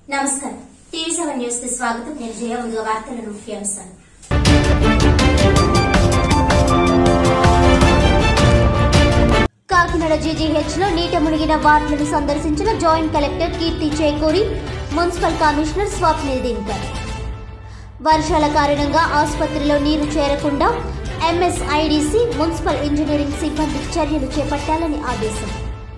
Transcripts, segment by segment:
నమస్కారం TV seven news కి స్వాగతం నేను జయ ముందుగా వార్తలను ముఖ్యాంశాలు కాకినాడ జీజీహెచ్ లో నీట మునిగిన వార్డులను సందర్శించిన joint collector Keerthi Chekuri municipal commissioner Swapnil Dinakar వర్షాల కారణంగా ఆసుపత్రిలో నీరు చేరకుండా ఎంఎస్ఐడిసి మున్సిపల్ ఇంజనీరింగ్ సిబ్బంది చర్యలు చేపట్టాలని ఆదేశం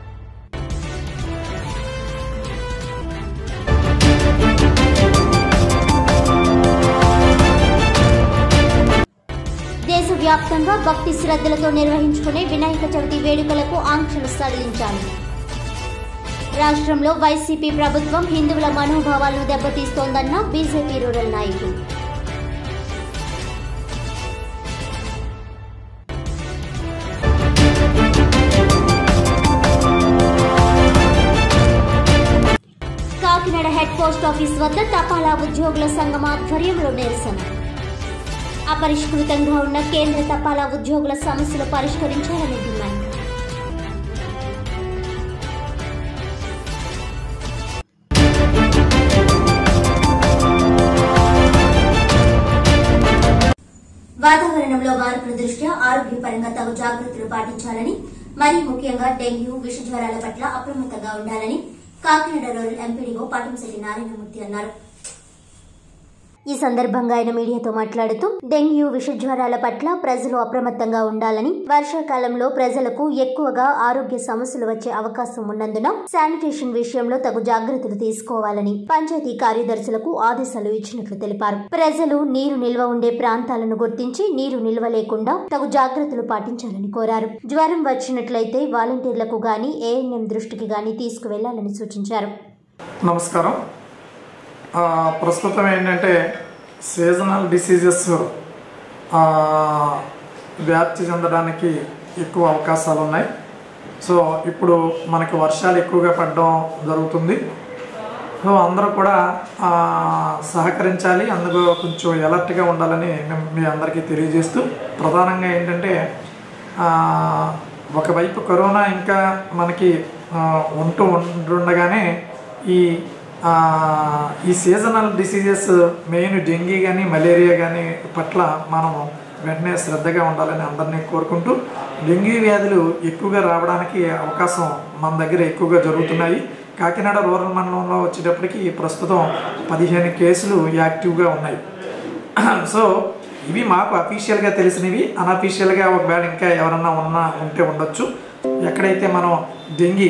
దేశవ్యాప్తంగా భక్తి శ్రద్ధలతో నిర్వహించుకునే వినాయక చవితి వేడుకలకు ఆంక్షలు సడలించాలి రాష్ట్రంలో వైసీపీ ప్రభుత్వం హిందువుల మనోభావాలను దెబ్బతీస్తోందన్న బీజేపీ రూరల్ నాయకులు కాకినాడ హెడ్ పోస్ట్ ఆఫీస్ వద్ద తపాలా ఉద్యోగుల సంఘం ఆధ్వర్యంలో నిరసన అపరిష్కృతంగా ఉన్న కేంద్ర తపాలా ఉద్యోగుల సమస్యలు పరిష్కరించాలని డిమాండ్ వాతావరణంలో మార్పుల దృష్ట్యా ఆరోగ్యపరంగా తగు జాగ్రత్తలు పాటించాలని మరీ ముఖ్యంగా డెంగ్యూ విష జ్వరాల పట్ల అప్రమత్తంగా ఉండాలని కాకినాడ రూరల్ ఎంపీడీఓ పాటంశెట్టి నారాయణమూర్తి అన్నారు ఈ సందర్భంగా ఆయన మీడియాతో మాట్లాడుతూ డెంగ్యూ విష జ్వరాల పట్ల ప్రజలు అప్రమత్తంగా ఉండాలని వర్షాకాలంలో ప్రజలకు ఎక్కువగా ఆరోగ్య సమస్యలు వచ్చే అవకాశం ఉన్నందున శానిటేషన్ విషయంలో తగు జాగ్రత్తలు తీసుకోవాలని పంచాయతీ కార్యదర్శులకు ఆదేశాలు ఇచ్చినట్లు తెలిపారు ప్రజలు నీరు నిల్వ ఉండే ప్రాంతాలను గుర్తించి నీరు నిల్వ లేకుండా తగు జాగ్రత్తలు పాటించాలని కోరారు జ్వరం వచ్చినట్లయితే వాలంటీర్లకు గాని ఏఎన్ఎం దృష్టికి గాని తీసుకువెళ్లాలని సూచించారు నమస్కారం ఆ, ప్రస్తుతం ఏంటంటే సీజనల్ డిసీజెస్ ఆ, వ్యాప్తి చెందడానికి ఎక్కువ అవకాశాలు ఉన్నాయి సో ఇప్పుడు మనకి వర్షాలు ఎక్కువగా పడడం జరుగుతుంది సో అందరూ కూడా ఆ, సహకరించాలి అందులో కొంచెం ఎలర్ట్గా ఉండాలని మేము మీ అందరికీ తెలియజేస్తూ ప్రధానంగా ఏంటంటే ఆ, ఒకవైపు కరోనా ఇంకా మనకి ఆ, ఉంటూ ఉంటుండగానే ఈ ఆ, ఈ సీజనల్ డిసీజెస్ మెయిన్ డెంగీ కానీ మలేరియా కానీ పట్ల మనం వెంటనే శ్రద్ధగా ఉండాలని అందరినీ కోరుకుంటూ డెంగీ వ్యాధులు ఎక్కువగా రావడానికి అవకాశం మన దగ్గర ఎక్కువగా జరుగుతున్నాయి కాకినాడ రూరల్ మండలంలో వచ్చేటప్పటికి ప్రస్తుతం పదిహేను కేసులు యాక్టివ్గా ఉన్నాయి సో ఇవి మాకు అఫీషియల్గా తెలిసినవి అన్అఫీషియల్గా ఒకవేళ ఇంకా ఎవరన్నా ఉన్నా ఉంటే ఉండొచ్చు ఎక్కడైతే మనం డెంగీ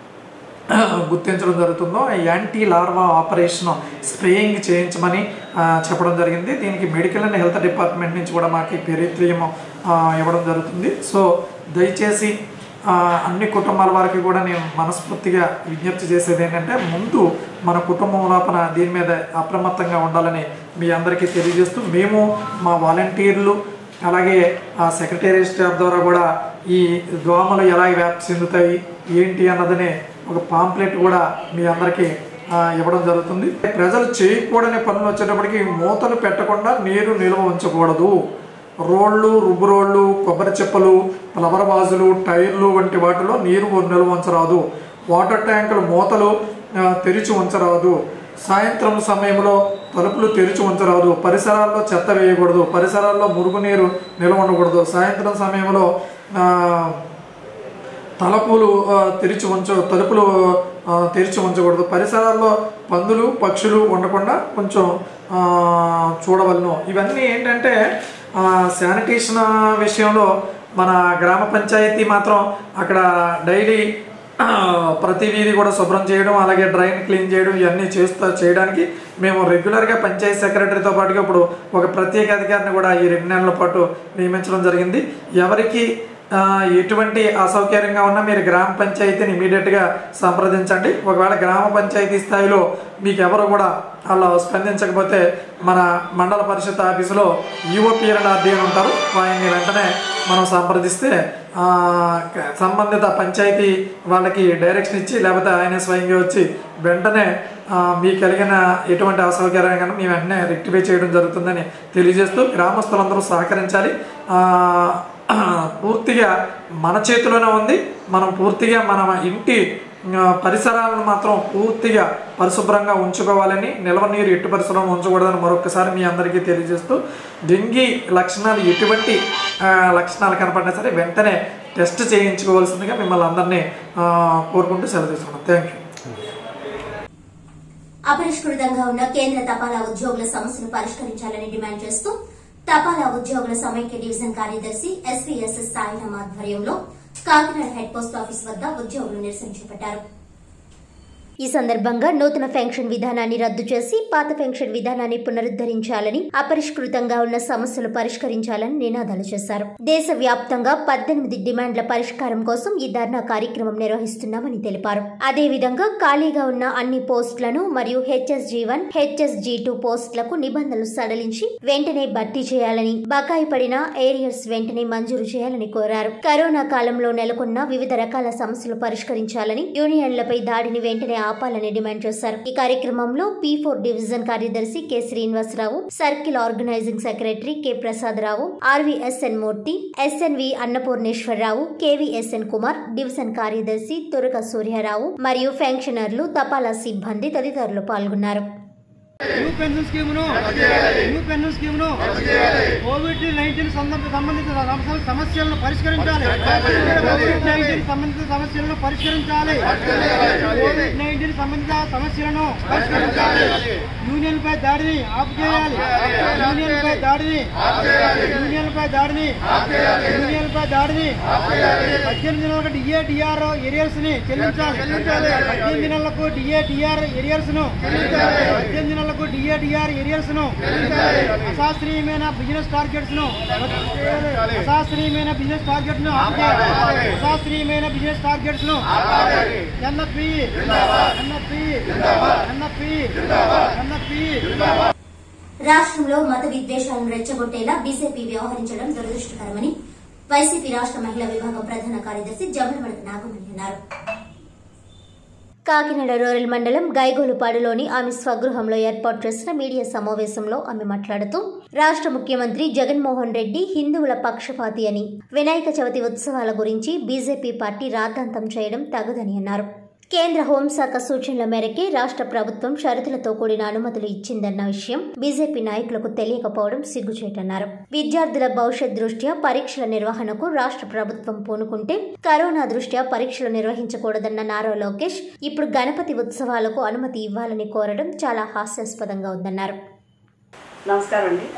గుర్తించడం జరుగుతుందో యాంటీ లార్వా ఆపరేషన్ స్ప్రేయింగ్ చేయించమని ఆ, చెప్పడం జరిగింది దీనికి మెడికల్ అండ్ హెల్త్ డిపార్ట్మెంట్ నుంచి కూడా మాకు పేరిత్రయం ఇవ్వడం జరుగుతుంది సో దయచేసి ఆ, అన్ని కుటుంబాల వారికి కూడా నేను మనస్ఫూర్తిగా విజ్ఞప్తి చేసేది ఏంటంటే ముందు మన కుటుంబం లోపల దీని మీద అప్రమత్తంగా ఉండాలని మీ అందరికీ తెలియజేస్తూ మేము మా వాలంటీర్లు అలాగే ఆ సెక్రటేరియట్ స్టాఫ్ ద్వారా కూడా ఈ దోమలు ఎలా వ్యాప్తి చెందుతాయి ఏంటి అన్నదని ఒక పాంప్లెట్ కూడా మీ అందరికీ ఆ, ఇవ్వడం జరుగుతుంది ప్రజలు చేయకూడని పనులు వచ్చేటప్పటికి మూతలు పెట్టకుండా నీరు నిల్వ ఉంచకూడదు రోళ్ళు రుబ్బు రోళ్ళు కొబ్బరి చెప్పలు ఫ్లవర్ వాజులు టైర్లు వంటి వాటిలో నీరు నిల్వ ఉంచరాదు వాటర్ ట్యాంకులు మూతలు ఆ, తెరిచి ఉంచరాదు సాయంత్రం సమయంలో తలుపులు తెరిచి ఉంచరాదు పరిసరాల్లో చెత్త వేయకూడదు పరిసరాల్లో మురుగునీరు నిల్వ ఉండకూడదు సాయంత్రం సమయంలో ఆ, తలుపులు ఆ, తెరిచి ఉంచ తలుపులు ఆ, తెరిచి ఉంచకూడదు పరిసరాల్లో పందులు పక్షులు ఉండకుండా కొంచెం ఆ, చూడవలను ఇవన్నీ ఏంటంటే ఆ, శానిటేషన్ విషయంలో మన గ్రామ పంచాయతీ మాత్రం అక్కడ డైలీ ఆ, ప్రతి వీధి కూడా శుభ్రం చేయడం అలాగే డ్రైన్ క్లీన్ చేయడం ఇవన్నీ చేస్తూ చేయడానికి మేము రెగ్యులర్గా పంచాయతీ సెక్రటరీతో పాటుగా ఇప్పుడు ఒక ప్రత్యేక అధికారిని కూడా ఈ రెండు నెలల పాటు నియమించడం జరిగింది ఎవరికి ఆ, ఎటువంటి అసౌకర్యంగా ఉన్నా మీరు గ్రామ పంచాయతీని ఇమీడియట్గా సంప్రదించండి ఒకవేళ గ్రామ పంచాయతీ స్థాయిలో మీకు ఎవరు కూడా అలా స్పందించకపోతే మన మండల పరిషత్ ఆఫీసులో ఈఓపీఎల్ఆర్డీ అని ఉంటారు ఆయన్ని వెంటనే మనం సంప్రదిస్తే ఆ, క- సంబంధిత పంచాయతీ వాళ్ళకి డైరెక్షన్ ఇచ్చి లేకపోతే ఆయన స్వయంగా వచ్చి వెంటనే ఆ, మీకు కలిగిన ఎటువంటి అసౌకర్యం కానీ మేము వెంటనే రెక్టిఫై చేయడం జరుగుతుందని తెలియజేస్తూ గ్రామస్తులందరూ సహకరించాలి ఆ, పూర్తిగా మన చేతిలోనే ఉంది మనం పూర్తిగా మన ఇంటి ఆ, పరిసరాలను మాత్రం పూర్తిగా పరిశుభ్రంగా ఉంచుకోవాలని నిల్వ నీరు ఎట్టి పరిసరాలను ఉంచకూడదని మరొకసారి మీ అందరికీ తెలియజేస్తూ డెంగీ లక్షణాలు ఎటువంటి ఆ, లక్షణాలు కనపడినా సరే వెంటనే టెస్ట్ చేయించుకోవాల్సిందిగా మిమ్మల్ని అందరినీ ఆ, కోరుకుంటూ సెలవు తీసుకున్నాం థ్యాంక్ యూ అపరిష్కృతంగా ఉన్న కేంద్ర తపాలా ఉద్యోగుల సమస్యను పరిష్కరించాలని డిమాండ్ చేస్తూ తపాలా ఉద్యోగుల సమైక్య డివిజన్ కార్యదర్శి ఎస్వీఎస్ఎస్ సాయిరామ్ ఆధ్వర్యంలో కాకినాడ హెడ్ పోస్ట్ ఆఫీస్ వద్ద ఉద్యోగులు నిరసన చేపట్టారు ఈ సందర్భంగా నూతన పెన్షన్ విధానాన్ని రద్దు చేసి పాత పెన్షన్ విధానాన్ని పునరుద్ధరించాలని అపరిష్కృతంగా ఉన్న సమస్యలు పరిష్కరించాలని నినాదాలు చేశారు దేశవ్యాప్తంగా పద్దెనిమిది డిమాండ్ల పరిష్కారం కోసం ఈ ధర్నా కార్యక్రమం నిర్వహిస్తున్నామని తెలిపారు అదేవిధంగా ఖాళీగా ఉన్న అన్ని పోస్టులను మరియు హెచ్ఎస్జీ వన్ హెచ్ఎస్జీ టూ పోస్టులకు నిబంధనలు సడలించి వెంటనే భర్తీ చేయాలని బకాయి పడిన ఏరియర్స్ వెంటనే మంజూరు చేయాలని కోరారు కరోనా కాలంలో నెలకొన్న వివిధ రకాల సమస్యలు పరిష్కరించాలని యూనియన్లపై దాడిని వెంటనే ఆపాలని డిమాండ్ చేశారు ఈ కార్యక్రమంలో పి ఫోర్ డివిజన్ కార్యదర్శి K Srinivasarao circle organizing secretary K Prasadarao RVSN Murthy SNV Annapurneswararao KVSN Kumar division కార్యదర్శి తురక సూర్యారావు మరియు పెన్షనర్లు తపాలా సిబ్బంది తదితరులు పాల్గొన్నారు న్యూ పెన్షన్ స్కీమును న్యూ పెన్షన్ స్కీమును కోవిడ్ నైన్టీన్ సంబంధిత సమస్యల- సమస్యలను పరిష్కరించాలి కోవిడ్ నైన్టీన్ సంబంధిత సమస్యలను పరిష్కరించాలి కోవిడ్ నైన్టీన్ సంబంధిత సమస్యలను పరిష్కరించాలి యూనియన్ పై దాడిని ఆపు చేయాలి యూనియన్ పై దాడిని యూనియన్ పై దాడిని యూనియన్ పై దాడిని పద్దెనిమిది నెలలకు డిఏ డిఆర్ ఏరియర్స్ ని చెల్లించాలి పద్దెనిమిది నెలలకు డిఏ డిఆర్ ఏరియర్స్ ను పద్దెనిమిది నెలలకు డిఏ డిఆర్ ఏరియర్స్ ను అశాస్త్రీయమైన బిజినెస్ టార్గెట్స్ ను అశాస్త్రీయమైన బిజినెస్ టార్గెట్ ను ఆపుచేయాలి. అశాస్త్రీయమైన బిజినెస్ టార్గెట్స్ ను ఎన్ఎఫ్పి ఎన్ఎఫ్పి ఎన్ఎఫ్పి ఎన్ఎఫ్పి రాష్ట్రంలో మత విద్వేషాలను రెచ్చగొట్టేలా బీజేపీ వ్యవహరించడం దురదృష్టకరమని వైసీపీ రాష్ట్ర మహిళా విభాగం ప్రధాన కార్యదర్శి జమ్మలమణి నాగమణి అన్నారు కాకినాడ రూరల్ మండలం గైగోలుపాడులోని ఆమె స్వగృహంలో ఏర్పాటు చేసిన మీడియా సమావేశంలో ఆమె మాట్లాడుతూ రాష్ట్ర ముఖ్యమంత్రి జగన్మోహన్ రెడ్డి హిందువుల పక్షపాతి అని వినాయక చవితి ఉత్సవాల గురించి బీజేపీ పార్టీ రాద్ధాంతం చేయడం తగదని అన్నారు కేంద్ర హోంశాఖ సూచనల మేరకే రాష్ట్ర ప్రభుత్వం షరతులతో కూడిన అనుమతులు ఇచ్చిందన్న విషయం బీజేపీ నాయకులకు తెలియకపోవడం సిగ్గుచేటన్నారు విద్యార్థుల భవిష్యత్ దృష్ట్యా పరీక్షల నిర్వహణకు రాష్ట్ర ప్రభుత్వం పూనుకుంటే కరోనా దృష్ట్యా పరీక్షలు నిర్వహించకూడదన్న నారా లోకేష్ ఇప్పుడు గణపతి ఉత్సవాలకు అనుమతి ఇవ్వాలని కోరడం చాలా హాస్యాస్పదంగా ఉందన్నారు నమస్కారం అండి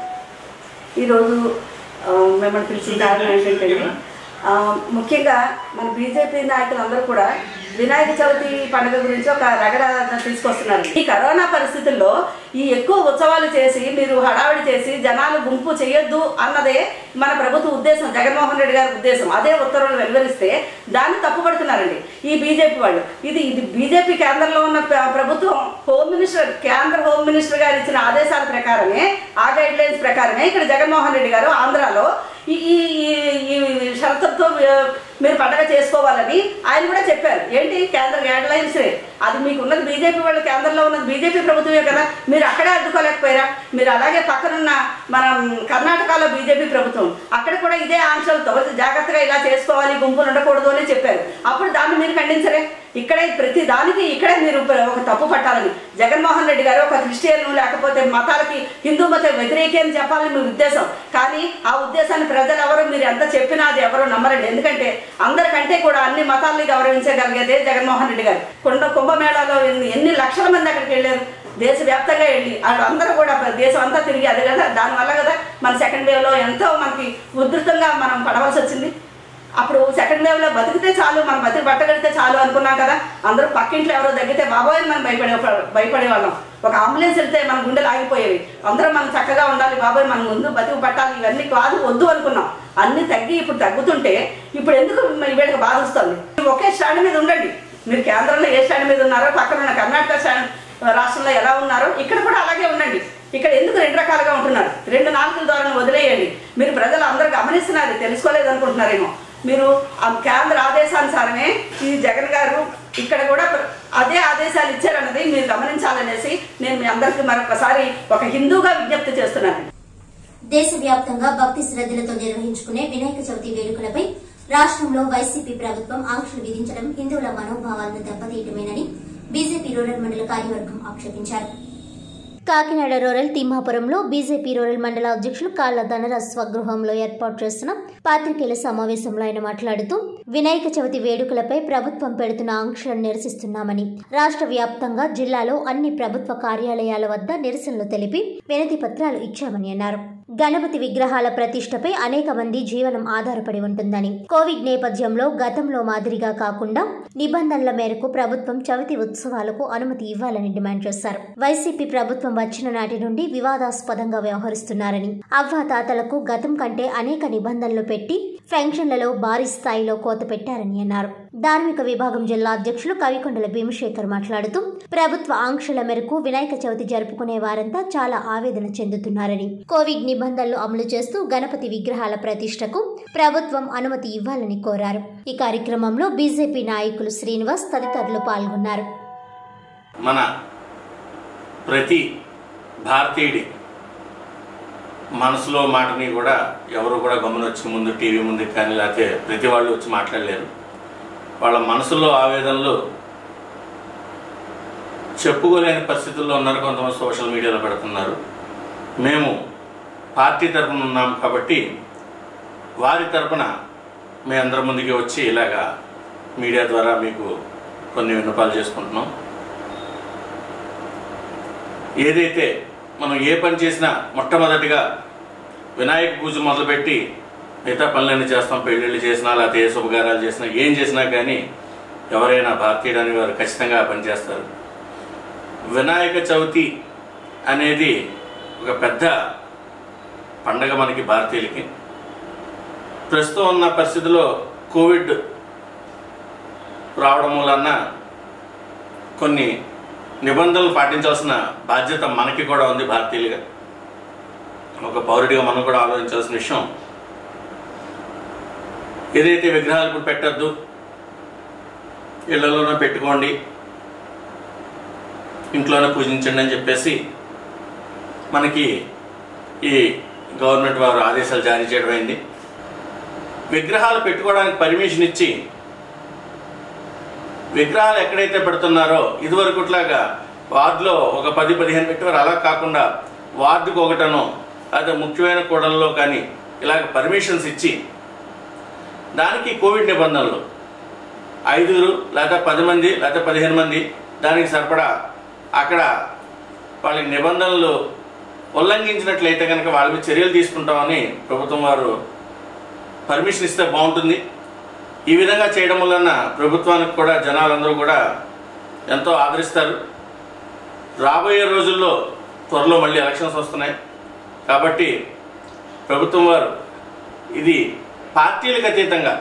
ఈరోజు ఆ, మిమ్మల్ని పిలిచిన కారణం ఏంటంటే ఆ, ముఖ్యంగా మన బీజేపీ నాయకులందరూ కూడా వినాయక చవితి పండుగ గురించి ఒక రగడ తీసుకొస్తున్నారు ఈ కరోనా పరిస్థితుల్లో ఈ ఎక్కువ ఉత్సవాలు చేసి మీరు హడావిడి చేసి జనాలు గుంపు చేయొద్దు అన్నదే మన ప్రభుత్వ ఉద్దేశం జగన్మోహన్ రెడ్డి గారి ఉద్దేశం అదే ఉత్తర్వులు వెలువరిస్తే దాన్ని తప్పుపడుతున్నారండి ఈ బీజేపీ వాళ్ళు ఇది ఇది బీజేపీ కేంద్రంలో ఉన్న ప్ర- ప్రభుత్వం హోమ్ మినిస్టర్ కేంద్ర హోమ్ మినిస్టర్ గారు ఇచ్చిన ఆదేశాల ప్రకారమే ఆ గైడ్ లైన్స్ ప్రకారమే ఇక్కడ జగన్మోహన్ రెడ్డి గారు ఆంధ్రాలో ఈ ఈ ఈ- ఈ షరతులతో మీరు పండగ చేసుకోవాలని ఆయన కూడా చెప్పారు ఏంటి కేంద్ర గైడ్ లైన్స్ అది మీకు ఉన్నది బీజేపీ వాళ్ళు కేంద్రంలో ఉన్నది బీజేపీ ప్రభుత్వమే కదా మీరు అక్కడే అడ్డుకోలేకపోయారా మీరు అలాగే పక్కనున్న మనం కర్ణాటకలో బీజేపీ ప్రభుత్వం అక్కడ కూడా ఇదే ఆంక్షలతో జాగ్రత్తగా ఇలా చేసుకోవాలి గుంపులు ఉండకూడదు అని చెప్పారు అప్పుడు దాన్ని మీరు ఖండించరే ఇక్కడే ప్రతి దానికి ఇక్కడే మీరు ఒక తప్పు పట్టాలని జగన్మోహన్ రెడ్డి గారు ఒక క్రిస్టియన్ లేకపోతే మతాలకి హిందూ మత వ్యతిరేకి అని చెప్పాలని మీ ఉద్దేశం కానీ ఆ ఉద్దేశాన్ని ప్రజలు ఎవరు మీరు ఎంత చెప్పినా అది ఎవరు నమ్మరండి ఎందుకంటే అందరికంటే కూడా అన్ని మతాల్ని గౌరవించగలిగేదే జగన్మోహన్ రెడ్డి గారు కొండ కుంభమేళాలో ఎన్ని ఎన్ని లక్షల మంది అక్కడికి వెళ్ళారు దేశవ్యాప్తంగా వెళ్ళి వాళ్ళు అందరూ కూడా దేశం అంతా తిరిగి అదే కదా దానివల్ల కదా మన సెకండ్ వేవ్లో ఎంతో మనకి ఉధృతంగా మనం పడవలసి వచ్చింది అప్పుడు సెకండ్ వేవ్లో బతికితే చాలు మనం బతికి పట్టగలిగితే చాలు అనుకున్నాం కదా అందరూ పక్కింట్లో ఎవరో తగ్గితే బాబోయ్ అని మనం భయపడే భయపడేవాళ్ళం ఒక అంబులెన్స్ వెళ్తే మన గుండెలు ఆగిపోయేవి అందరం మనం చక్కగా ఉండాలి బాబోయ్ మన ముందు బతికి పట్టాలి ఇవన్నీ కాదు వద్దు అనుకున్నాం అన్ని తగ్గి ఇప్పుడు తగ్గుతుంటే ఇప్పుడు ఎందుకు మరి వీళ్ళకి బాధ వస్తుంది ఒకే స్టాండ్ మీద ఉండండి మీరు కేంద్రంలో ఏ స్టాండ్ మీద ఉన్నారో పక్కన ఉన్న కర్ణాటక స్టాండ్ రాష్ట్రంలో ఎలా ఉన్నారో ఇక్కడ కూడా అలాగే ఉండండి ఇక్కడ ఎందుకు రెండు రకాలుగా ఉంటున్నారు రెండు నాలుగుల ద్వారా వదిలేయండి మీరు ప్రజలు అందరూ గమనిస్తున్నారు తెలుసుకోలేదు అనుకుంటున్నారేమో మీరు ఆ కేంద్ర ఆదేశానుసారమే ఈ జగన్ గారు ఇక్కడ కూడా ప్ర- అదే ఆదేశాలు ఇచ్చారన్నది మీరు గమనించాలనేసి నేను మీ అందరికీ మరొకసారి ఒక హిందూగా విజ్ఞప్తి చేస్తున్నాను దేశవ్యాప్తంగా భక్తి శ్రద్ధలతో నిర్వహించుకునే వినాయక చవితి వేడుకలపై రాష్ట్రంలో వైసీపీ ప్రభుత్వం ఆంక్షలు విధించడం హిందువుల మనోభావాలను దెబ్బతీయటమేనని బీజేపీ రూరల్ మండల కార్యవర్గం ఆక్షేపించారు కాకినాడ రూరల్ తిమ్మాపురంలో బీజేపీ రూరల్ మండల అధ్యక్షులు కాళ్ల ధనరాజ్ స్వగృహంలో ఏర్పాటు చేసిన పాత్రికేయుల సమావేశంలో ఆయన మాట్లాడుతూ వినాయక చవితి వేడుకలపై ప్రభుత్వం పెడుతున్న ఆంక్షలను నిరసిస్తున్నామని రాష్ట్ర వ్యాప్తంగా జిల్లాలో అన్ని ప్రభుత్వ కార్యాలయాల వద్ద నిరసనలు తెలిపి వినతి పత్రాలు ఇచ్చామని అన్నారు గణపతి విగ్రహాల ప్రతిష్టపై అనేక మంది జీవనం ఆధారపడి ఉంటుందని కోవిడ్ నేపథ్యంలో గతంలో మాదిరిగా కాకుండా నిబంధనల మేరకు ప్రభుత్వం చవితి ఉత్సవాలకు అనుమతి ఇవ్వాలని డిమాండ్ చేశారు వైసీపీ ప్రభుత్వం వచ్చిన నాటి నుండి వివాదాస్పదంగా వ్యవహరిస్తున్నారని అవ్వాతాతలకు గతం కంటే అనేక నిబంధనలు పెట్టి పెన్షన్లలో భారీ స్థాయిలో కోత పెట్టారని అన్నారు ధార్మిక విభాగం జిల్లా అధ్యక్షులు కవికొండల భీమశేఖర్ మాట్లాడుతూ ప్రభుత్వ ఆంక్షల మేరకు వినాయక చవితి జరుపుకునే వారంతా చాలా ఆవేదన చెందుతున్నారని కోవిడ్ నిబంధనలు అమలు చేస్తూ గణపతి విగ్రహాల ప్రతిష్టకు ప్రభుత్వం అనుమతి ఇవ్వాలని కోరారు ఈ కార్యక్రమంలో బీజేపీ నాయకులు శ్రీనివాస్ తదితరులు పాల్గొన్నారు మన ప్రతి భారతీయుడి మనసులో మాటని కూడా ఎవరు కూడా గమనొచ్చి ముందు టీవీ ముందు కానీ లేకపోతే ప్రతి వాళ్ళు వచ్చి మాట్లాడలేరు వాళ్ళ మనసులో ఆవేదనలు చెప్పుకోలేని పరిస్థితుల్లో ఉన్నారు కొంతమంది సోషల్ మీడియాలో పెడుతున్నారు మేము పార్టీ తరపున ఉన్నాం కాబట్టి వారి తరపున మీ అందరి ముందుకి వచ్చి ఇలాగా మీడియా ద్వారా మీకు కొన్ని విన్నపాలు చేసుకుంటున్నాం ఏదైతే మనం ఏ పని చేసినా మొట్టమొదటిగా వినాయక పూజ మొదలుపెట్టి మిగతా పనులన్నీ చేస్తాం పెళ్ళిళ్ళు చేసినా లేకపోతే ఏ శుభకార్యాలు చేసినా ఏం చేసినా కానీ ఎవరైనా భారతీయుడు అని వారు ఖచ్చితంగా ఆ పని చేస్తారు వినాయక చవితి అనేది ఒక పెద్ద పండగ మనకి భారతీయులకి ప్రస్తుతం ఉన్న పరిస్థితిలో కోవిడ్ రావడం వలన కొన్ని నిబంధనలు పాటించాల్సిన బాధ్యత మనకి కూడా ఉంది భారతీయులుగా ఒక పౌరుడిగా మనం కూడా ఆలోచించాల్సిన విషయం ఏదైతే విగ్రహాలు ఇప్పుడు పెట్టద్దు ఇళ్లలోనే పెట్టుకోండి ఇంట్లోనే పూజించండి అని చెప్పేసి మనకి ఈ గవర్నమెంట్ వారు ఆదేశాలు జారీ చేయడం అయింది విగ్రహాలు పెట్టుకోవడానికి పర్మిషన్ ఇచ్చి విగ్రహాలు ఎక్కడైతే పెడుతున్నారో ఇదివరకుట్లాగా వార్డులో ఒక పది పదిహేను పెట్టేవారు అలా కాకుండా వార్డుకు ఒకటనో లేదా ముఖ్యమైన కూడల్లో కానీ ఇలాగ పర్మిషన్స్ ఇచ్చి దానికి కోవిడ్ నిబంధనలు ఐదుగురు లేదా పది మంది లేదా పదిహేను మంది దానికి సరిపడా అక్కడ వాళ్ళకి నిబంధనలు ఉల్లంఘించినట్లయితే కనుక వాళ్ళ మీద చర్యలు తీసుకుంటామని ప్రభుత్వం వారు పర్మిషన్ ఇస్తే బాగుంటుంది ఈ విధంగా చేయడం వలన ప్రభుత్వానికి కూడా జనాలందరూ కూడా ఎంతో ఆదరిస్తారు రాబోయే రోజుల్లో త్వరలో మళ్ళీ ఎలక్షన్స్ వస్తున్నాయి కాబట్టి ప్రభుత్వం వారు ఇది పార్టీలకు అతీతంగా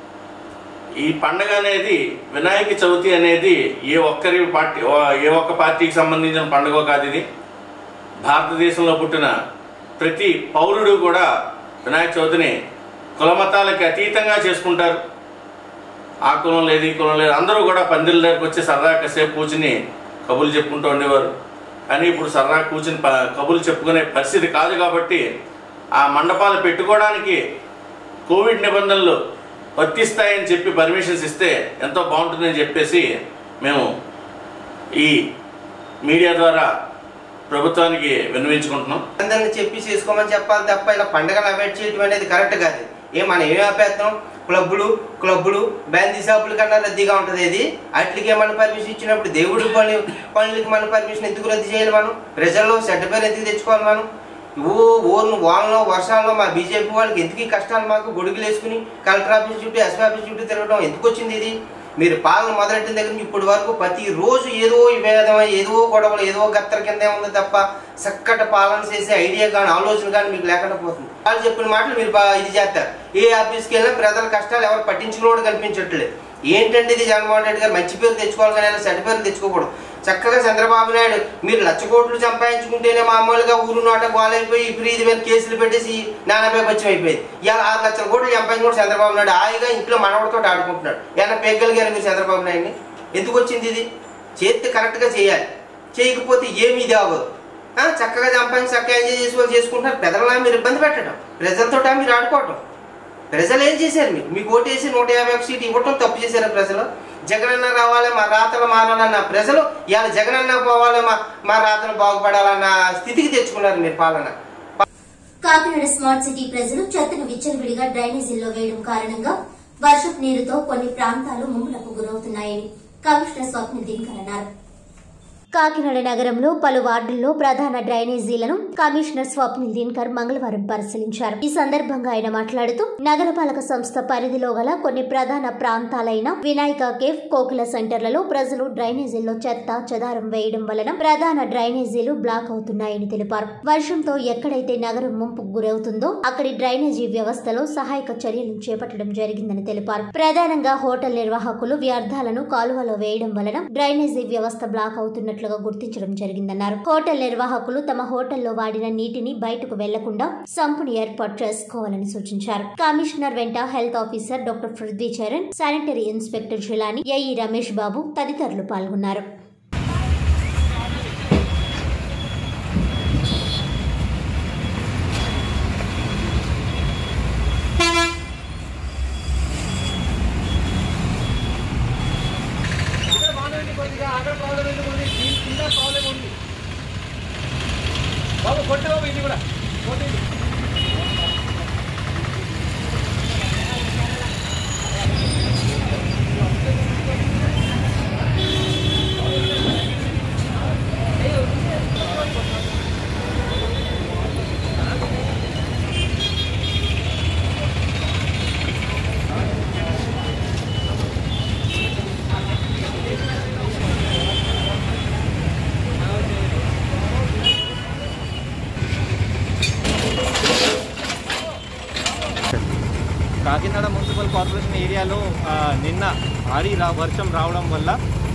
ఈ పండగ అనేది వినాయక చవితి అనేది ఏ ఒక్కరి పార్టీ ఏ ఒక్క పార్టీకి సంబంధించిన పండుగ కాదు ఇది భారతదేశంలో పుట్టిన ప్రతి పౌరుడు కూడా వినాయక చవితిని కులమతాలకి అతీతంగా చేసుకుంటారు ఆ కులం లేదు ఈ కులం లేదు అందరూ కూడా పందిళ్ళ దగ్గరకు వచ్చి సరదా కాసేపు కూర్చుని కబుర్లు చెప్పుకుంటూ ఉండేవారు కానీ ఇప్పుడు సరదా కూర్చుని ప- కబుర్లు చెప్పుకునే పరిస్థితి కాదు కాబట్టి ఆ మండపాలు పెట్టుకోవడానికి కోవిడ్ నిబంధనలు వర్తిస్తాయని చెప్పి పర్మిషన్స్ ఇస్తే ఎంతో బాగుంటుందని చెప్పేసి మేము ఈ మీడియా ద్వారా ప్రభుత్వానికి విన్నవించుకుంటున్నాం అందరిని చెప్పి చేసుకోమని చెప్పాలి తప్ప ఇలా పండగలు అవాయిడ్ చేయడం అనేది కరెక్ట్ కాదు ఏ మనం ఏమి ఆపేస్తాం క్లబ్బులు క్లబ్బులు బ్యాందీ షాపుల కన్నా రద్దీగా ఉంటుంది ఇది వాటికి మనం పర్మిషన్ ఇచ్చినప్పుడు దేవుడి పని పనులకి మన పర్మిషన్ ఎందుకు రద్దు చేయాలి మనం ప్రజల్లో చెడ్డ పేరు ఎందుకు తెచ్చుకోవాలి మనం ఓ ఓర్ను వానలో వర్షాల్లో మా బీజేపీ వాళ్ళకి ఎందుకు ఈ కష్టాలు మాకు గొడుగులు వేసుకుని కలెక్టర్ ఆఫీస్ చుట్టూ ఎస్పీ ఆఫీస్ చుట్టూ తిరగడం ఎందుకు వచ్చింది ఇది మీరు పాలన మొదలెట్టిన దగ్గర నుంచి ఇప్పటి వరకు ప్రతి రోజు ఏదో విభేదం ఏదో గొడవలు ఏదో గత్తర కిందే ఉంది తప్ప చక్కటి పాలన చేసే ఐడియా కానీ ఆలోచన కానీ మీకు లేకుండా పోతుంది వాళ్ళు చెప్పిన మాటలు మీరు బాగా ఇది చేస్తారు ఏ ఆఫీస్కి వెళ్ళినా ప్రజల కష్టాలు ఎవరు పట్టించుకున్నోడు కనిపించట్లేదు ఏంటంటే ఇది జగన్మోహన్ రెడ్డి గారు మంచి పేరు తెచ్చుకోవాలి కానీ ఆయన చెడ్డ పేరు తెచ్చుకోకూడదు చక్కగా చంద్రబాబు నాయుడు మీరు లక్ష కోట్లు సంపాదించుకుంటేనే మామూలుగా ఊరు నోట గోలైపోయి ఇప్పుడు ఇది మీద కేసులు పెట్టేసి నానాపై పచ్చం అయిపోయింది ఇలా ఆరు లక్షల కోట్లు సంపాదించుకుంటే చంద్రబాబు నాయుడు హాయిగా ఇంట్లో మనవడితో ఆడుకుంటున్నాడు ఏమన్నా పెగ్గలిగారు మీరు చంద్రబాబు నాయుడిని ఎందుకు వచ్చింది ఇది చేస్తే కరెక్ట్గా చేయాలి చేయకపోతే ఏమీ ఇది అవ్వదు ఆ, చక్కగా సంపాదించి చక్కగా ఎంజాయ్ చేసి వాళ్ళు చేసుకుంటున్నారు పెద్దలా మీరు ఇబ్బంది పెట్టడం ప్రజలతో మీరు ఆడుకోవటం ప్రజలు ఏం చేశారు మీకు మీకు ఓటు వేసి నూట యాభై ఒక సీట్ ఇవ్వటం తప్పు చేశారు ప్రజలు జగనన్న రావాలి మా రాతలు మారాలన్న ప్రజలు ఇవాళ జగనన్న పోవాలి మా మా రాతలు బాగుపడాలన్న స్థితికి తెచ్చుకున్నారు మీరు పాలన కాకినాడ స్మార్ట్ సిటీ ప్రజలు చెత్తను విచ్చలవిడిగా డ్రైనేజీల్లో వేయడం కారణంగా వర్షపు నీరుతో కొన్ని ప్రాంతాలు ముంపులకు గురవుతున్నాయని కమిషనర్ స్వప్న దినకర్ అన్నారు కాకినాడ నగరంలో పలు వార్డుల్లో ప్రధాన డ్రైనేజీలను కమిషనర్ స్వప్నిల్ దిన్కర్ మంగళవారం పరిశీలించారు ఈ సందర్భంగా ఆయన మాట్లాడుతూ నగరపాలక సంస్థ పరిధిలో గల కొన్ని ప్రధాన ప్రాంతాలైన వినాయక కేఫ్ కోకిల సెంటర్లలో ప్రజలు డ్రైనేజీల్లో చెత్త చెదారం వేయడం వలన ప్రధాన డ్రైనేజీలు బ్లాక్ అవుతున్నాయని తెలిపారు వర్షంతో ఎక్కడైతే నగరం ముంపుకు గురవుతుందో అక్కడి డ్రైనేజీ వ్యవస్థలో సహాయక చర్యలను చేపట్టడం జరిగిందని తెలిపారు ప్రధానంగా హోటల్ నిర్వాహకులు వ్యర్థాలను కాలువలో వేయడం వలన డ్రైనేజీ వ్యవస్థ బ్లాక్ అవుతున్నట్లుగా గుర్తించడం జరిగిందన్నారు హోటల్ నిర్వాహకులు తమ హోటల్లో వాడిన నీటిని బయటకు వెళ్లకుండా సంపుని ఏర్పాటు చేసుకోవాలని సూచించారు కమిషనర్ వెంట health officer doctor Prithvi Charan sanitary inspector Jilani AE Ramesh Babu తదితరులు పాల్గొన్నారు కాకినాడ మున్సిపల్ కార్పొరేషన్ ఏరియాలో ఆ, నిన్న భారీ రా వర్షం రావడం వల్ల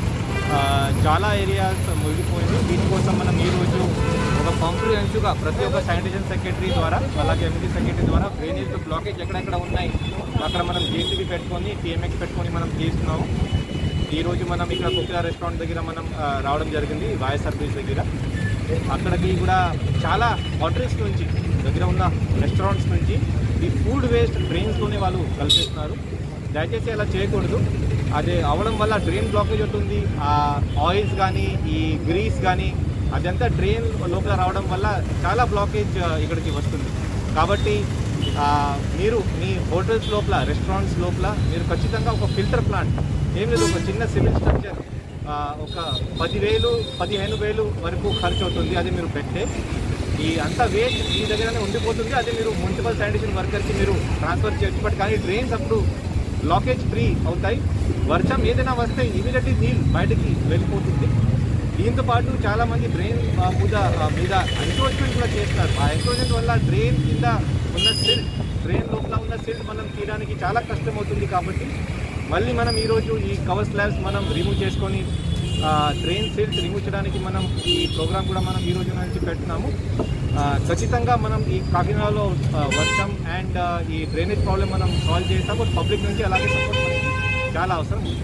ఆ, చాలా ఏరియాస్ మునిగిపోయింది దీనికోసం మనం ఈరోజు ఒక కాంప్రిహెన్సివ్గా ప్రతి ఒక్క శానిటేషన్ సెక్రటరీ ద్వారా అలాగే ఎంపీ సెక్రటరీ ద్వారా డ్రైనేజ్ బ్లాకేజ్ ఎక్కడెక్కడ ఉన్నాయి అక్కడ మనం జేసీబీ పెట్టుకొని టీఎంఎక్స్ పెట్టుకొని మనం చేస్తున్నాము ఈరోజు మనం ఇక్కడ కుక్కిరా రెస్టారెంట్ దగ్గర మనం ఆ, రావడం జరిగింది వాయస్ సర్వీస్ దగ్గర అక్కడికి కూడా చాలా హోటల్స్ నుంచి దగ్గర ఉన్న రెస్టారెంట్స్ నుంచి ఈ ఫుడ్ వేస్ట్ డ్రైన్స్లోనే వాళ్ళు కలిపిస్తున్నారు దయచేసి అలా చేయకూడదు అది అవడం వల్ల డ్రైన్ బ్లాకేజ్ ఉంటుంది ఆ ఆయిల్స్ కానీ ఈ గ్రీస్ కానీ అదంతా డ్రైన్ లోపల రావడం వల్ల చాలా బ్లాకేజ్ ఆ, ఇక్కడికి వస్తుంది కాబట్టి ఆ, మీరు మీ హోటల్స్ లోపల రెస్టారెంట్స్ లోపల మీరు ఖచ్చితంగా ఒక ఫిల్టర్ ప్లాంట్ ఏం లేదు ఒక చిన్న సివిల్ స్ట్రక్చర్ ఆ, ఒక పదివేలు పదిహేను వేలు వరకు ఖర్చు అవుతుంది అది మీరు పెట్టే ఈ అంత వేస్ట్ మీ దగ్గరనే ఉండిపోతుంది అది మీరు మున్సిపల్ శానిటేషన్ వర్కర్కి మీరు ట్రాన్స్ఫర్ చేయొచ్చు బట్ కానీ డ్రైన్స్ అప్పుడు బ్లాకేజ్ ఫ్రీ అవుతాయి వర్షం ఏదైనా వస్తే ఇమీడియట్లీ నీళ్ళు బయటకి వెళ్ళిపోతుంది దీంతో పాటు చాలా మంది డ్రైన్ ఆ, మీద ఆ, మీద ఎంక్రోచ్మెంట్ కూడా చేస్తారు ఆ ఎంక్రోచ్మెంట్ వల్ల డ్రైన్ కింద ఉన్న సిల్ట్ డ్రైన్ లోపల ఉన్న సిల్ట్ మనం తీయడానికి చాలా కష్టం అవుతుంది కాబట్టి మళ్ళీ మనం ఈరోజు ఈ కవర్ స్లాబ్స్ మనం రిమూవ్ చేసుకొని డ్రైన్ సిల్ట్ రిమూవ్ చేయడానికి మనం ఈ ప్రోగ్రామ్ కూడా మనం ఈ రోజు నుంచి పెడుతున్నాము ఆ, ఖచ్చితంగా మనం ఈ కాకినాడలో ఆ, వర్షం అండ్ ఈ డ్రైనేజ్ ప్రాబ్లం మనం సాల్వ్ చేస్తాము పబ్లిక్ నుంచి అలాగే సపోర్ట్ మనకి చాలా అవసరం ఉంది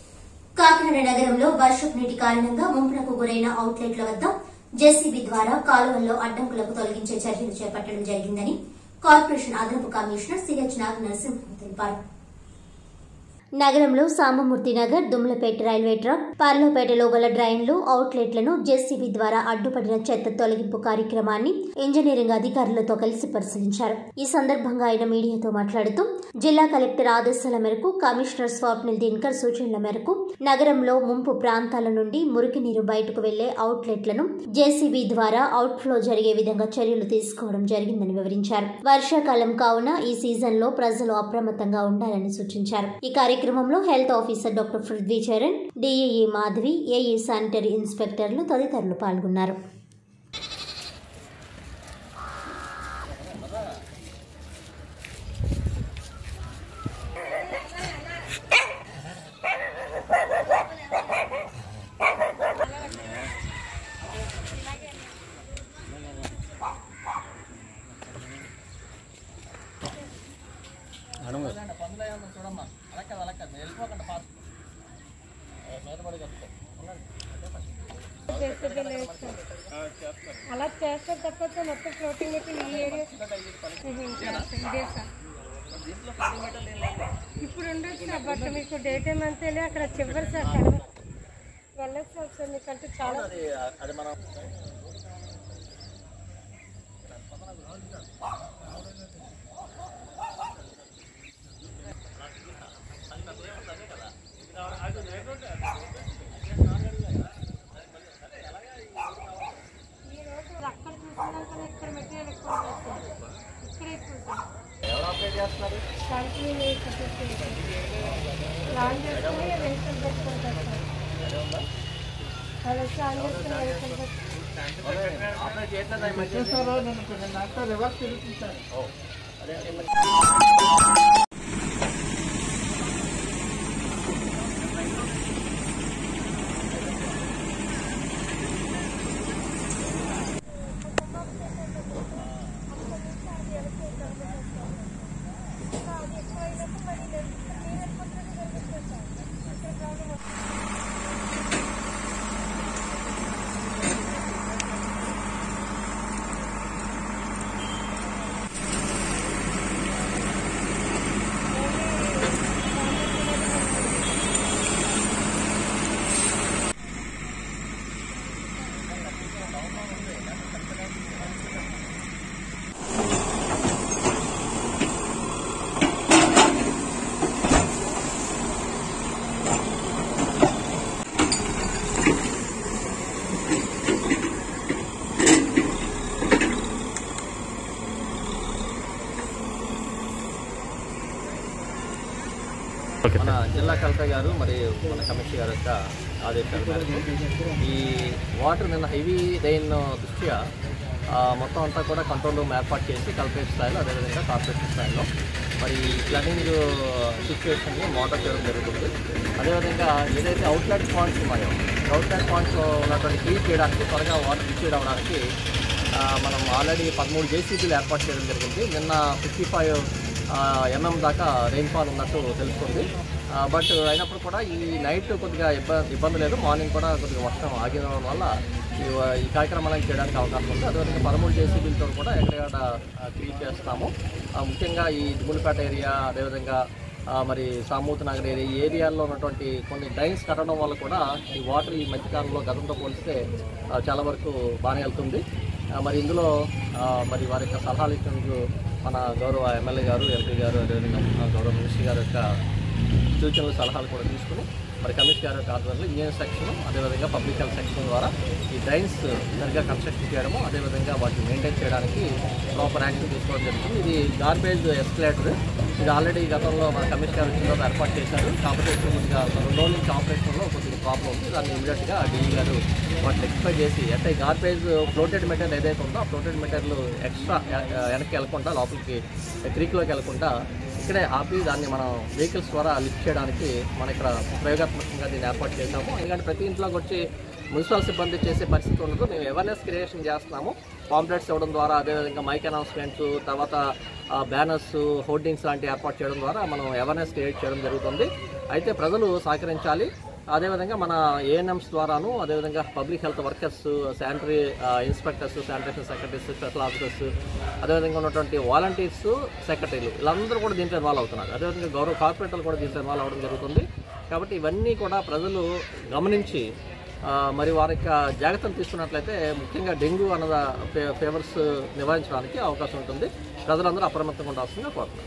కాకినాడ నగరంలో వర్షపు నీటి కారణంగా ముంపునకు గురైన అవుట్లెట్ల వద్ద జేసీబీ ద్వారా కాలువల్లో అడ్డంకులకు తొలగించే చర్యలు చేపట్టడం జరిగిందని కార్పొరేషన్ అదనపు కమిషనర్ సిహెచ్ నాగ్ నరసింహన్ తెలిపారు నగరంలో సాంబమూర్తి నగర్ దుమ్లపేట రైల్వే ట్రాక్ పార్లోపేటలో గల డ్రైన్లు అవుట్లెట్లను జేసీబీ ద్వారా అడ్డుపడిన చెత్త తొలగింపు కార్యక్రమాన్ని ఇంజనీరింగ్ అధికారులతో కలిసి పరిశీలించారు ఈ సందర్భంగా ఆయన మీడియాతో మాట్లాడుతూ జిల్లా కలెక్టర్ ఆదేశాల మేరకు కమిషనర్ స్వాప్నిల్ దినకర్ సూచనల మేరకు నగరంలో ముంపు ప్రాంతాల నుండి మురికి నీరు బయటకు వెళ్లే అవుట్లెట్లను జేసీబీ ద్వారా అవుట్ఫ్లో జరిగే విధంగా చర్యలు తీసుకోవడం జరిగిందని వివరించారు వర్షాకాలం కావున ఈ సీజన్ లో ప్రజలు అప్రమత్తంగా ఉండాలని సూచించారు ఈ కార్యక్రమంలో health officer doctor Prithvi Charan DAE Madhavi AE sanitary ఇన్స్పెక్టర్లు తదితరులు పాల్గొన్నారు అలా చేస్తే తప్ప మొత్తం ఫ్లోటింగ్ మొత్తం ఈ ఏరియా ఇదే సార్ ఇప్పుడు ఉండొచ్చు సార్ బట్ మీకు డే టైం అంతే అక్కడ చివరి సార్ కడవ వెళ్ళొచ్చు ఒకసారి మీకంటే చాలా అది మనం ఈ రోజు అక్కడ చూసినాక ఇక్కడ మెటీరియల్ ఎక్కువ ఉంటుంది సార్. ఇక్కడ ఎక్కువ సార్ ఎవరు ఆపరేట్ చేస్తున్నారు కంపెనీ లాంచ్ చేసుకుని వెహికల్ పెట్టుకుంటారు సార్ అది వచ్చి ఆన్ చేసుకుని వెహికల్ పెట్టుకుంటారు ఆపరేట్ చేయట్లేదా ఈ మధ్య? రివర్స్ తిరుగుతుంది సార్ ఓ. అదే ఈ మధ్య- మన జిల్లా కలెక్టర్ గారు మరి మన కమిషనర్ గారు యొక్క ఆదేశాల మేరకు ఈ వాటర్ నిన్న హెవీ రెయిన్ దృష్ట్యా ఆ, మొత్తం అంతా కూడా కంట్రోల్ రూమ్ ఏర్పాటు చేసి కలెక్టరేట్ స్థాయిలో అదేవిధంగా కార్పొరేషన్ స్థాయిలో మరి ఫ్లడింగ్ సిచ్యువేషన్ని మోటర్ చేయడం జరుగుతుంది అదేవిధంగా ఏదైతే అవుట్లెట్ పాయింట్స్ ఉన్నాయో అవుట్లెట్ పాయింట్స్లో ఉన్నటువంటి హీట్ చేయడానికి త్వరగా వాటర్ రిసీవ్ అవ్వడానికి ఆ, మనం ఆల్రెడీ పదమూడు జేసీబీలు ఏర్పాటు చేయడం జరిగింది నిన్న ఫిఫ్టీ ఫైవ్ ఎంఎం దాకా రెయిన్ఫాల్ ఉన్నట్టు తెలుస్తుంది ఆ, బట్ అయినప్పుడు కూడా ఈ నైట్ కొద్దిగా ఇబ్బంది ఇబ్బంది లేదు మార్నింగ్ కూడా కొద్దిగా వర్షం ఆగిన వల్ల ఈ ఈ కార్యక్రమాలను చేయడానికి అవకాశం ఉంది అదేవిధంగా పదమూడు జేసీబీలతో కూడా ఎక్కడెక్కడ క్లీన్ చేస్తాము ఆ, ముఖ్యంగా ఈ దుమ్ములపేట ఏరియా అదేవిధంగా ఆ, మరి సామూత్ నగర్ ఏరియా ఈ ఏరియాల్లో ఉన్నటువంటి కొన్ని డ్రైన్స్ కట్టడం వల్ల కూడా ఈ వాటర్ ఈ మధ్యకాలంలో గతంతో పోలిస్తే ఆ, చాలా వరకు బాగానే వెళ్తుంది ఆ, మరి ఇందులో ఆ, మరి వారి యొక్క సలహాలు ఇచ్చినందుకు మన గౌరవ ఎమ్మెల్యే గారు ఎంపీ గారు అదేవిధంగా మన గౌరవ మినిస్టర్ గారి యొక్క సూచనలు సలహాలు కూడా తీసుకుని మరి కమిషనర్ గారి యొక్క ఆధ్వర్యంలో ఇంజనీర్ సెక్షన్ అదేవిధంగా పబ్లిక్ హెల్త్ సెక్షన్ ద్వారా ఈ డ్రైన్స్ సరిగ్గా కన్స్ట్రక్ట్ చేయడము అదేవిధంగా వాటిని మెయింటైన్ చేయడానికి ప్రాపర్ యాక్షన్ తీసుకోవడం జరుగుతుంది ఇది గార్బేజ్ ఎస్కలేటర్ ఇది ఆల్రెడీ గతంలో మన కమిషనర్ గారు వచ్చిన తర్వాత ఏర్పాటు చేశారు కాకపోతే ఇప్పుడు కొద్దిగా రెండు రోజుల నుంచి ఆపరేషన్లో కొద్దిగా ప్రాబ్లం ఉంది దాన్ని ఇమీడియట్గా డిఈ గారు వాటిని ఎక్స్ప్లెయిన్ చేసి అంటే గార్బేజ్ ఫ్లోటెడ్ మెటీరియల్ ఏదైతే ఉందో ఆ ఫ్లోటెడ్ మెటీరియల్ ఎక్స్ట్రా వెనక్కి వెళ్ళకుండా లోపలికి క్రీక్లోకి వెళ్ళకుండా ఇక్కడే ఆపి దాన్ని మనం వెహికల్స్ ద్వారా లిఫ్ట్ చేయడానికి మన ఇక్కడ ప్రయోగాత్మకంగా దీన్ని ఏర్పాటు చేశాము ఎందుకంటే ప్రతి ఇంట్లోకి వచ్చి మున్సిపల్ సిబ్బంది చేసే పరిస్థితి ఉండదు మేము అవేర్నెస్ క్రియేషన్ చేస్తున్నాము పాంప్లెట్స్ ఇవ్వడం ద్వారా అదేవిధంగా మైక్ అనౌన్స్మెంట్స్ తర్వాత బ్యానర్స్ హోర్డింగ్స్ లాంటివి ఏర్పాటు చేయడం ద్వారా మనం అవేర్నెస్ క్రియేట్ చేయడం జరుగుతుంది అయితే ప్రజలు సహకరించాలి అదేవిధంగా మన ఏఎన్ఎంస్ ద్వారాను అదేవిధంగా public health workers sanitary inspectors sanitation secretaries special officers అదేవిధంగా ఉన్నటువంటి వాలంటీర్స్ సెక్రటరీలు వీళ్ళందరూ కూడా దీంట్లో ఇన్వాల్వ్ అవుతున్నారు అదేవిధంగా గౌరవ కార్పొరేటర్లు కూడా దీంట్లో ఇన్వాల్వ్ అవ్వడం జరుగుతుంది కాబట్టి ఇవన్నీ కూడా ప్రజలు గమనించి ఆ, మరి వారి యొక్క జాగ్రత్తలు తీసుకున్నట్లయితే ముఖ్యంగా డెంగ్యూ అన్నద ఫే ఫేవర్స్ నివారించడానికి అవకాశం ఉంటుంది ప్రజలందరూ అప్రమత్తంగా ఉండాల్సిందిగా కోరుతున్నాను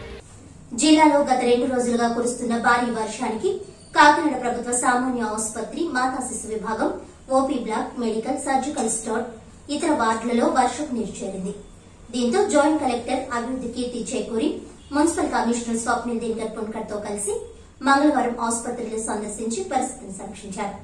జిల్లాలో గత రెండు రోజులుగా కురుస్తున్న భారీ వర్షానికి కాకినాడ ప్రభుత్వ సామాన్య ఆసుపత్రి మాతా శిశు విభాగం OP block medical surgical store ఇతర వార్డులలో వర్షపు నీరు చేరింది దీంతో జాయింట్ కలెక్టర్ అభివృద్ధి కీర్తి చేకూరి మున్సిపల్ కమిషనర్ స్వప్నిల్ దినకర్ పున్కర్ తో కలిసి మంగళవారం ఆసుపత్రిని సందర్శించి పరిస్థితిని సమీక్షించారు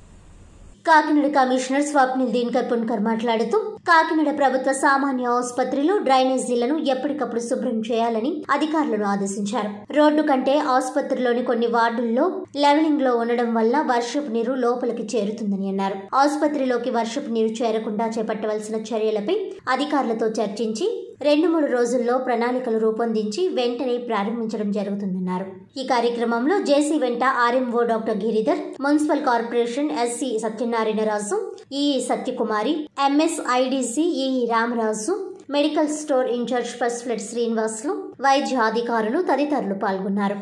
కాకినాడ కమిషనర్ స్వప్నిల్ దినకర్ పున్కర్ మాట్లాడుతూ కాకినాడ ప్రభుత్వ సామాన్య ఆసుపత్రిలో డ్రైనేజీలను ఎప్పటికప్పుడు శుభ్రం చేయాలని అధికారులను ఆదేశించారు రోడ్డు కంటే ఆసుపత్రిలోని కొన్ని వార్డుల్లో లెవెలింగ్ లో ఉండడం వల్ల వర్షపు నీరు లోపలికి చేరుతుందని అన్నారు ఆసుపత్రిలోకి వర్షపు నీరు చేరకుండా చేపట్టవలసిన చర్యలపై అధికారులతో చర్చించి రెండు మూడు రోజుల్లో ప్రణాళికలు రూపొందించి వెంటనే ప్రారంభించడం జరుగుతుందన్నారు ఈ కార్యక్రమంలో జేసీ వెంట RMO doctor Giridhar municipal corporation SC Satyanarayanaraju E Satyakumari MS IDC E Ramaraju medical store incharge first flood Srinivasulu వైద్య అధికారులు తదితరులు పాల్గొన్నారు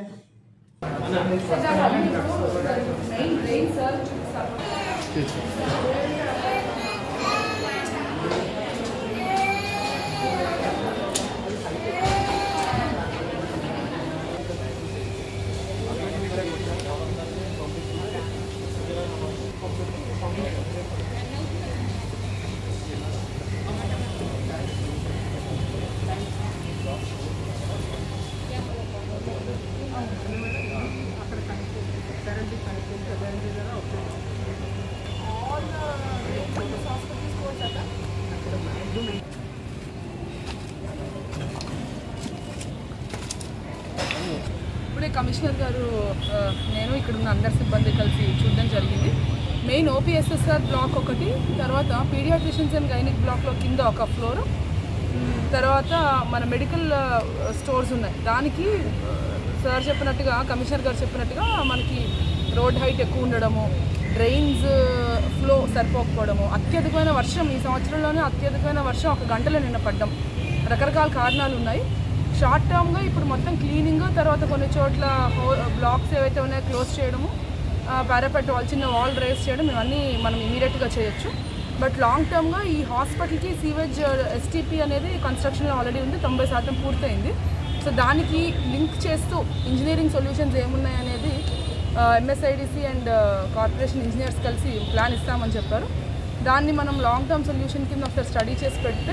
ఇప్పుడే కమిషనర్ గారు ఆ, నేను ఇక్కడ ఉన్న అందరి సిబ్బంది కలిసి చూడడం జరిగింది మెయిన్ ఓపీఎస్ఎస్ఆర్ బ్లాక్ ఒకటి తర్వాత పీడియాట్రిషియన్స్ అండ్ గైనిక్ బ్లాక్లో కింద ఒక ఫ్లోర్ తర్వాత మన మెడికల్ ఆ, స్టోర్స్ ఉన్నాయి దానికి ఆ, సార్ చెప్పినట్టుగా కమిషనర్ గారు చెప్పినట్టుగా మనకి రోడ్ హైట్ ఎక్కువ ఉండడము డ్రైన్స్ ఫ్లో సరిపోకపోవడము అత్యధికమైన వర్షం ఈ సంవత్సరంలోనే అత్యధికమైన వర్షం ఒక గంటలో నిన్న పడ్డం రకరకాల కారణాలు ఉన్నాయి షార్ట్ టర్మ్గా ఇప్పుడు మొత్తం క్లీనింగ్ తర్వాత కొన్ని చోట్ల హో బ్లాక్స్ ఏవైతే ఉన్నాయో క్లోజ్ చేయడము పారాపెట్ వాల్ చిన్న వాల్ రేస్ చేయడం ఇవన్నీ మనం ఇమీడియట్గా చేయొచ్చు బట్ లాంగ్ టర్మ్గా ఈ హాస్పిటల్కి సీవేజ్ ఎస్టీపీ అనేది కన్స్ట్రక్షన్లో ఆల్రెడీ ఉంది తొంభై శాతం పూర్తయింది సో దానికి లింక్ చేస్తూ ఇంజనీరింగ్ సొల్యూషన్స్ ఏమున్నాయి అనేది ఎంఎస్ఐడిసి అండ్ కార్పొరేషన్ ఇంజనీర్స్ కలిసి ప్లాన్ ఇస్తామని చెప్పారు దాన్ని మనం లాంగ్ టర్మ్ సొల్యూషన్ కింద ఒకసారి స్టడీ చేసి పెడితే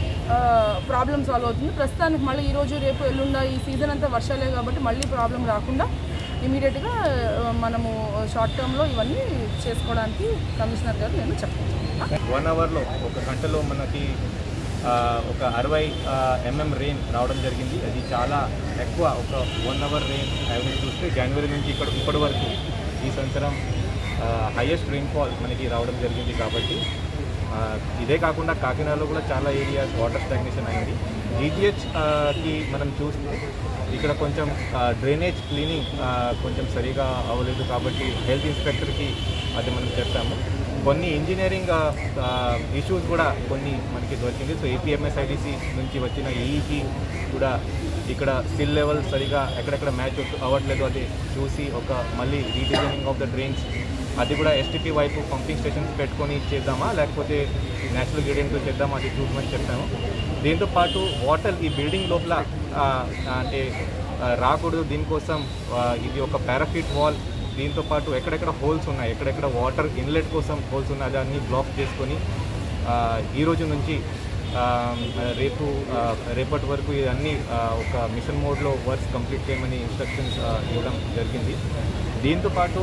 ప్రాబ్లమ్ సాల్వ్ అవుతుంది ప్రస్తుతానికి మళ్ళీ ఈ రోజు రేపు ఎల్లుండ ఈ సీజన్ అంతా వర్షాలే కాబట్టి మళ్ళీ ప్రాబ్లం రాకుండా ఇమీడియట్గా మనము షార్ట్ టర్మ్లో ఇవన్నీ చేసుకోవడానికి కమిషనర్ గారు నేను చెప్తాను వన్ అవర్లో ఒక గంటలో మనకి ఆ, ఒక అరవై ఎంఎం రెయిన్ రావడం జరిగింది అది చాలా ఎక్కువ ఒక వన్ అవర్ రెయిన్ యావరేజ్ చూస్తే జనవరి నుంచి ఇక్కడ ఇప్పటి వరకు ఈ సంవత్సరం హైయెస్ట్ రెయిన్ఫాల్ మనకి రావడం జరిగింది కాబట్టి ఆ, ఇదే కాకుండా కాకినాడలో కూడా చాలా ఏరియాస్ వాటర్ స్టాగ్నేషన్ అయింది జీటీహెచ్ కి మనం చూస్తే ఇక్కడ కొంచెం డ్రైనేజ్ క్లీనింగ్ కొంచెం సరిగా అవ్వలేదు కాబట్టి హెల్త్ ఇన్స్పెక్టర్కి అది మనం చెప్తాము కొన్ని ఇంజనీరింగ్ ఇష్యూస్ కూడా కొన్ని మనకి దొరికింది సో ఏపీఎంఎస్ఐడిసి నుంచి వచ్చిన ఈకి కూడా ఇక్కడ స్టిల్ లెవెల్ సరిగా ఎక్కడెక్కడ మ్యాచ్ అవ్వట్లేదు అది చూసి ఒక మళ్ళీ రీడిజైనింగ్ ఆఫ్ ద డ్రైన్స్ అది కూడా ఎస్టీపీ వైపు పంపింగ్ స్టేషన్స్ పెట్టుకొని చేద్దామా లేకపోతే నేచురల్ గ్రేడియంట్తో చేద్దామా అది చూడమని చెప్పాము దీంతో పాటు వాటర్ ఈ బిల్డింగ్ లోపల ఆ, అంటే ఆ, రాకూడదు దీనికోసం ఆ, ఇది ఒక పారాఫిట్ వాల్ దీంతో పాటు ఎక్కడెక్కడ హోల్స్ ఉన్నాయి ఎక్కడెక్కడ వాటర్ ఇన్లెట్ కోసం హోల్స్ ఉన్నాయి దాన్ని బ్లాక్ చేసుకొని ఆ, ఈ రోజు నుంచి ఆ, రేపు ఆ, రేపటి వరకు ఇవన్నీ ఆ, ఒక మిషన్ మోడ్లో వర్క్స్ కంప్లీట్ చేయమని ఇన్స్ట్రక్షన్స్ ఆ, ఇవ్వడం జరిగింది దీంతో పాటు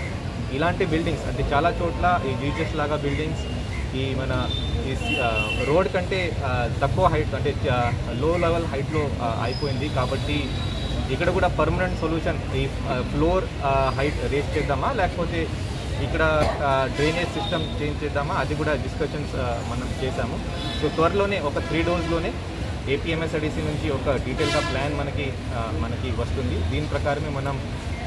ఇలాంటి బిల్డింగ్స్ అంటే చాలా చోట్ల ఈ జీజెస్ లాగా బిల్డింగ్స్ ఈ మన ఈ సి- ఆ, రోడ్ కంటే ఆ, తక్కువ హైట్ అంటే లో లెవెల్ హైట్లో ఆ, అయిపోయింది కాబట్టి ఇక్కడ కూడా పర్మనెంట్ సొల్యూషన్ ఈ ఫ్లోర్ హైట్ రేస్ చేద్దామా లేకపోతే ఇక్కడ డ్రైనేజ్ సిస్టమ్ చేంజ్ చేద్దామా అది కూడా డిస్కషన్స్ మనం చేశాము సో త్వరలోనే ఒక త్రీ డోర్స్లోనే ఏపీఎంఎస్ఐడిసి నుంచి ఒక డీటెయిల్గా ప్లాన్ మనకి ఆ, మనకి వస్తుంది దీని ప్రకారమే మనం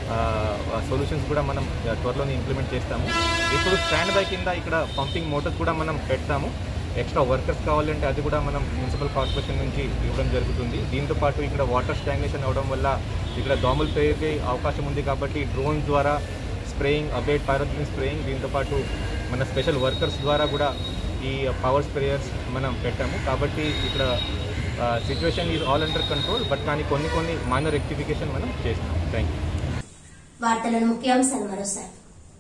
సొల్యూషన్స్ కూడా మనం ఆ, త్వరలోనే ఇంప్లిమెంట్ చేస్తాము ఇప్పుడు స్టాండ్ బై కింద ఇక్కడ పంపింగ్ మోటార్స్ కూడా మనం పెడతాము ఎక్స్ట్రా వర్కర్స్ కావాలంటే అది కూడా మనం మున్సిపల్ కార్పొరేషన్ నుంచి ఇవ్వడం జరుగుతుంది దీంతో పాటు ఇక్కడ వాటర్ స్టాగ్నేషన్ అవడం వల్ల ఇక్కడ దోమలు పెరిగే అవకాశం ఉంది కాబట్టి డ్రోన్ ద్వారా స్ప్రేయింగ్ అబేట్ పైరోథిన్ స్ప్రేయింగ్ దీంతో పాటు మన స్పెషల్ వర్కర్స్ ద్వారా కూడా ఈ పవర్ స్ప్రేయర్స్ మనం పెట్టాము కాబట్టి ఇక్కడ situation is all under control but కానీ కొన్ని కొన్ని మైనర్ రెక్టిఫికేషన్ మనం చేస్తాం థ్యాంక్ యూ వార్తలను ముఖ్యాంశాలు మరోసారి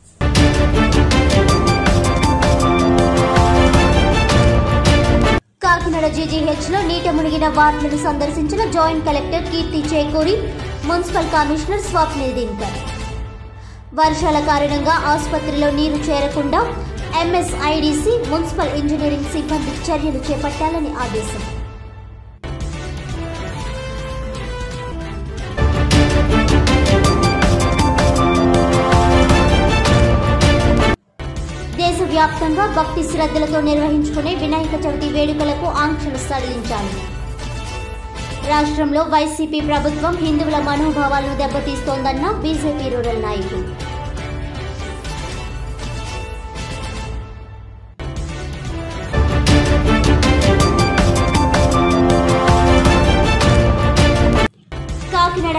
కాకినాడ జీజీహెచ్ లో నీట మునిగిన వార్డులను సందర్శించిన joint collector Keerthi Chekuri municipal commissioner Swapnil Dinakar వర్షాల కారణంగా ఆసుపత్రిలో నీరు చేరకుండా ఎంఎస్ఐడిసి మున్సిపల్ ఇంజనీరింగ్ సిబ్బంది చర్యలు చేపట్టాలని ఆదేశం దేశవ్యాప్తంగా భక్తి శ్రద్ధలతో నిర్వహించుకునే వినాయక చవితి వేడుకలకు ఆంక్షలు సడలించాలి రాష్ట్రంలో వైసీపీ ప్రభుత్వం హిందువుల మనోభావాలను దెబ్బతీస్తోందన్న బీజేపీ రూరల్ నాయకులు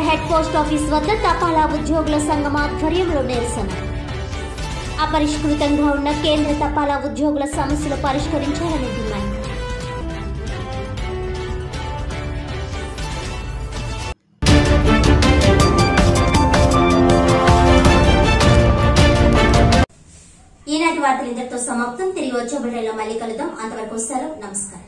హెడ్ పోస్ట్ ఆఫీస్ వద్ద తపాలా ఉద్యోగుల సంఘం ఆధ్వర్యంలో నిరసన అపరిష్కృతంగా ఉన్న కేంద్ర తపాలా ఉద్యోగుల సమస్యలు పరిష్కరించాలని డిమాండ్ ఈనాటి వార్తలు ఇంతటితో సమాప్తం తిరిగి వచ్చే బులెటిన్లో మళ్ళీ కలుద్దాం అంతవరకు సెలవు నమస్కారం